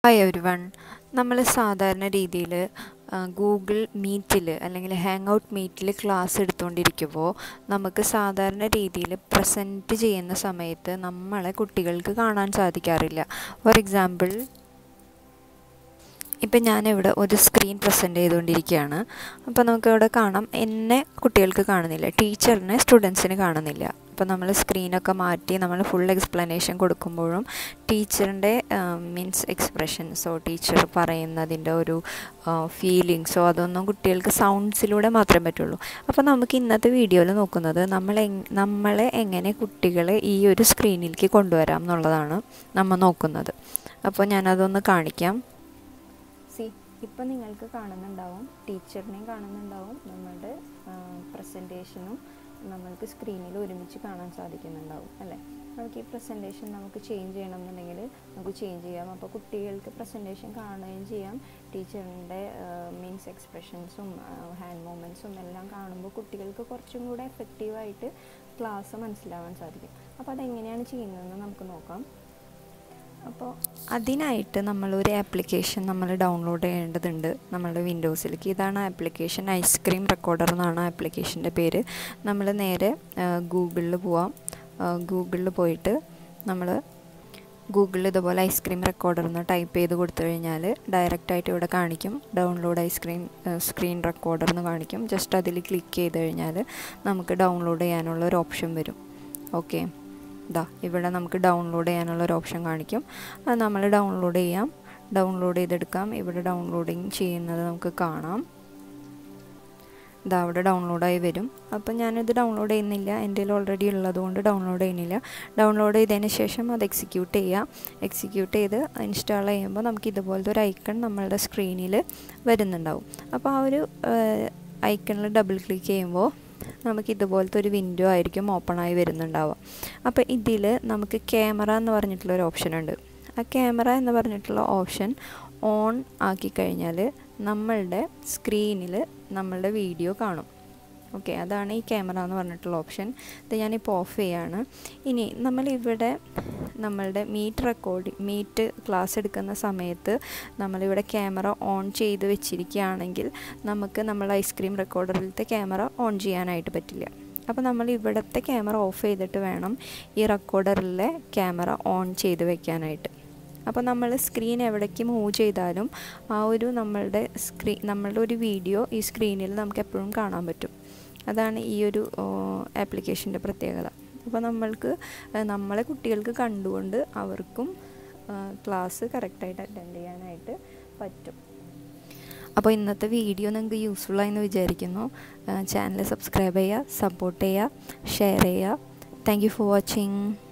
hi every one നമ്മൾ സാധാരണ രീതിയിൽ ഗൂഗിൾ മീറ്റിൽ അല്ലെങ്കിൽ ഹാങ് ഔട്ട് മീറ്റിൽ ക്ലാസ് എടുത്തുകൊണ്ടിരിക്കുമ്പോൾ നമുക്ക് സാധാരണ രീതിയിൽ പ്രസൻറ്റ് ചെയ്യുന്ന സമയത്ത് നമ്മളെ കുട്ടികൾക്ക് കാണാൻ സാധിക്കാറില്ല ഫോർ എക്സാമ്പിൾ ഇപ്പം ഞാനിവിടെ ഒരു സ്ക്രീൻ പ്രസൻറ്റ് ചെയ്തുകൊണ്ടിരിക്കുകയാണ് അപ്പോൾ നമുക്കിവിടെ കാണാം എന്നെ കുട്ടികൾക്ക് കാണുന്നില്ല ടീച്ചറിനെ സ്റ്റുഡൻസിന് കാണുന്നില്ല അപ്പോൾ നമ്മൾ സ്ക്രീനൊക്കെ മാറ്റി നമ്മൾ ഫുൾ എക്സ്പ്ലനേഷൻ കൊടുക്കുമ്പോഴും ടീച്ചറിൻ്റെ മീൻസ് എക്സ്പ്രഷൻസോ ടീച്ചർ പറയുന്നതിൻ്റെ ഒരു ഫീലിങ്സോ അതൊന്നും കുട്ടികൾക്ക് സൗണ്ട്സിലൂടെ മാത്രമേ പറ്റുള്ളൂ അപ്പോൾ നമുക്ക് ഇന്നത്തെ വീഡിയോയിൽ നോക്കുന്നത് നമ്മൾ നമ്മളെ എങ്ങനെ കുട്ടികളെ ഈ ഒരു സ്ക്രീനിലേക്ക് കൊണ്ടുവരാം എന്നുള്ളതാണ് നമ്മൾ നോക്കുന്നത് അപ്പോൾ ഞാനതൊന്ന് കാണിക്കാം സി ഇപ്പം നിങ്ങൾക്ക് കാണുന്നുണ്ടാവും ടീച്ചറിനെയും കാണുന്നുണ്ടാവും നമ്മളുടെ പ്രസൻറ്റേഷനും നമ്മൾക്ക് സ്ക്രീനിൽ ഒരുമിച്ച് കാണാൻ സാധിക്കുന്നുണ്ടാവും അല്ലേ നമുക്ക് ഈ പ്രസൻറ്റേഷൻ നമുക്ക് ചേഞ്ച് ചെയ്യണം എന്നുണ്ടെങ്കിൽ നമുക്ക് ചേഞ്ച് ചെയ്യാം അപ്പോൾ കുട്ടികൾക്ക് പ്രസൻറ്റേഷൻ കാണുകയും ചെയ്യാം ടീച്ചറിൻ്റെ മീൻസ് എക്സ്പ്രഷൻസും ഹാൻഡ് മൂവ്മെൻറ്റ്സും എല്ലാം കാണുമ്പോൾ കുട്ടികൾക്ക് കുറച്ചും കൂടെ എഫക്റ്റീവായിട്ട് ക്ലാസ് മനസ്സിലാവാൻ സാധിക്കും അപ്പോൾ അതെങ്ങനെയാണ് ചെയ്യുന്നതെന്ന് നമുക്ക് നോക്കാം അപ്പോൾ അതിനായിട്ട് നമ്മളൊരു ആപ്ലിക്കേഷൻ നമ്മൾ ഡൗൺലോഡ് ചെയ്യേണ്ടതുണ്ട് നമ്മളുടെ വിൻഡോസിലേക്ക് ഇതാണ് ആപ്ലിക്കേഷൻ ഐസ്ക്രീം റെക്കോർഡർ എന്നാണ് ആപ്ലിക്കേഷൻ്റെ പേര് നമ്മൾ നേരെ ഗൂഗിളിൽ പോവാം ഗൂഗിളിൽ പോയിട്ട് നമ്മൾ ഗൂഗിളിൽ ഇതുപോലെ ഐസ്ക്രീം റെക്കോർഡർ എന്ന് ടൈപ്പ് ചെയ്ത് കൊടുത്തു കഴിഞ്ഞാൽ ഡയറക്റ്റായിട്ട് ഇവിടെ കാണിക്കും ഡൗൺലോഡ് ഐസ്ക്രീം സ്ക്രീൻ റെക്കോർഡർ എന്ന് കാണിക്കും ജസ്റ്റ് അതിൽ ക്ലിക്ക് ചെയ്ത് കഴിഞ്ഞാൽ നമുക്ക് ഡൗൺലോഡ് ചെയ്യാനുള്ള ഒരു ഓപ്ഷൻ വരും ഓക്കെ ഇതാ ഇവിടെ നമുക്ക് ഡൗൺലോഡ് ചെയ്യാനുള്ള ഒരു ഓപ്ഷൻ കാണിക്കും അത് നമ്മൾ ഡൗൺലോഡ് ചെയ്യാം ഡൗൺലോഡ് ചെയ്തെടുക്കാം ഇവിടെ ഡൗൺലോഡിങ് ചെയ്യുന്നത് നമുക്ക് കാണാം ഇതാ അവിടെ ഡൗൺലോഡായി വരും അപ്പം ഞാനിത് ഡൗൺലോഡ് ചെയ്യുന്നില്ല എൻ്റെ കയ്യിൽ ഓൾറെഡി ഉള്ളതുകൊണ്ട് ഡൗൺലോഡ് ചെയ്യുന്നില്ല ഡൗൺലോഡ് ചെയ്തതിന് ശേഷം അത് എക്സിക്യൂട്ട് ചെയ്യുക എക്സിക്യൂട്ട് ചെയ്ത് ഇൻസ്റ്റാൾ ചെയ്യുമ്പോൾ നമുക്ക് ഇതുപോലത്തെ ഒരു ഐക്കൺ നമ്മളുടെ സ്ക്രീനിൽ വരുന്നുണ്ടാവും അപ്പോൾ ആ ഒരു ഐക്കണിൽ ഡബിൾ ക്ലിക്ക് ചെയ്യുമ്പോൾ നമുക്ക് ഇതുപോലത്തെ ഒരു വിൻഡോ ആയിരിക്കും ഓപ്പൺ ആയി വരുന്നുണ്ടാവുക അപ്പോൾ ഇതിൽ നമുക്ക് ക്യാമറ എന്ന് പറഞ്ഞിട്ടുള്ള ഒരു ഓപ്ഷൻ ഉണ്ട് ആ ക്യാമറ എന്ന് പറഞ്ഞിട്ടുള്ള ഓപ്ഷൻ ഓൺ ആക്കി കഴിഞ്ഞാൽ നമ്മളുടെ സ്ക്രീനിൽ നമ്മളുടെ വീഡിയോ കാണും ഓക്കെ അതാണ് ഈ ക്യാമറ എന്ന് പറഞ്ഞിട്ടുള്ള ഓപ്ഷൻ ഇത് ഞാനിപ്പോൾ ഓഫ് ചെയ്യാണ് ഇനി നമ്മളിവിടെ നമ്മളുടെ മീറ്റ് റെക്കോർഡിങ് മീറ്റ് ക്ലാസ് എടുക്കുന്ന സമയത്ത് നമ്മളിവിടെ ക്യാമറ ഓൺ ചെയ്ത് വെച്ചിരിക്കുകയാണെങ്കിൽ നമുക്ക് നമ്മൾ ഐസ്ക്രീം റെക്കോർഡറിലത്തെ ക്യാമറ ഓൺ ചെയ്യാനായിട്ട് പറ്റില്ല അപ്പോൾ നമ്മൾ ഇവിടുത്തെ ക്യാമറ ഓഫ് ചെയ്തിട്ട് വേണം ഈ റെക്കോർഡറിലെ ക്യാമറ ഓൺ ചെയ്ത് വെക്കാനായിട്ട് അപ്പോൾ നമ്മൾ സ്ക്രീൻ എവിടേക്ക് മൂവ് ചെയ്താലും ആ ഒരു നമ്മളുടെ സ്ക്രീൻ നമ്മളുടെ ഒരു വീഡിയോ ഈ സ്ക്രീനിൽ നമുക്ക് എപ്പോഴും കാണാൻ പറ്റും അതാണ് ഈ ഒരു ആപ്ലിക്കേഷൻ്റെ പ്രത്യേകത അപ്പോൾ നമ്മൾക്ക് നമ്മളെ കുട്ടികൾക്ക് കണ്ടുകൊണ്ട് അവർക്കും ക്ലാസ് കറക്റ്റായിട്ട് അറ്റൻഡ് ചെയ്യാനായിട്ട് പറ്റും അപ്പോൾ ഇന്നത്തെ വീഡിയോ നിങ്ങൾക്ക് യൂസ്ഫുൾ ആയെന്ന് വിചാരിക്കുന്നു ചാനൽ സബ്സ്ക്രൈബ് ചെയ്യുക സപ്പോർട്ട് ചെയ്യുക ഷെയർ ചെയ്യുക താങ്ക് യു ഫോർ വാച്ചിങ്